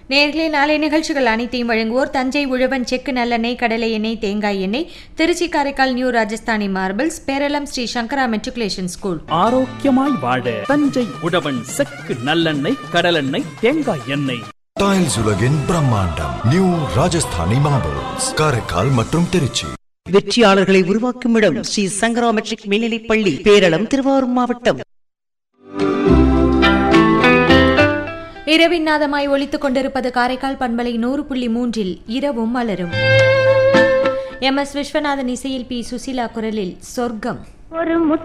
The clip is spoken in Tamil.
நேர்களே நாளை நிகழ்ச்சிகள் அனைத்தையும் வழங்குவோர் தஞ்சை உழவன் செக்கு நல்லெண்ணெய் கடலை எண்ணெய் தேங்காய் எண்ணெய் Trichy Karaikal new Rajasthani marbles Peralam Sri Sankara matriculation school ஆரோக்கியமாய் வாழ தஞ்சை உழவன் செக்கு நல்லெண்ணெய் கடலெண்ணெய் தேங்காய் எண்ணெய் டைல்ஸ் உலகின் பிரம்மாண்டம் நியூ ராஜஸ்தானி மார்பிள்ஸ் காரைக்கால் மற்றும் திருச்சி வெற்றியாளர்களை உருவாக்கும் இடம் ஸ்ரீ சங்கரா மெட்ரிக் மேல்நிலைப் பள்ளி பேரளம் திருவாரூர் மாவட்டம் இரவின் நாதமாய் ஒலித்துக் கொண்டிருப்பது காரைக்கால் பண்பலை நூறு புள்ளி மூன்றில் இரவும் மலரும் எம் எஸ் விஸ்வநாதன் இசையில் பி சுசீலா குரலில் சொர்க்கம் ஒரு முத்து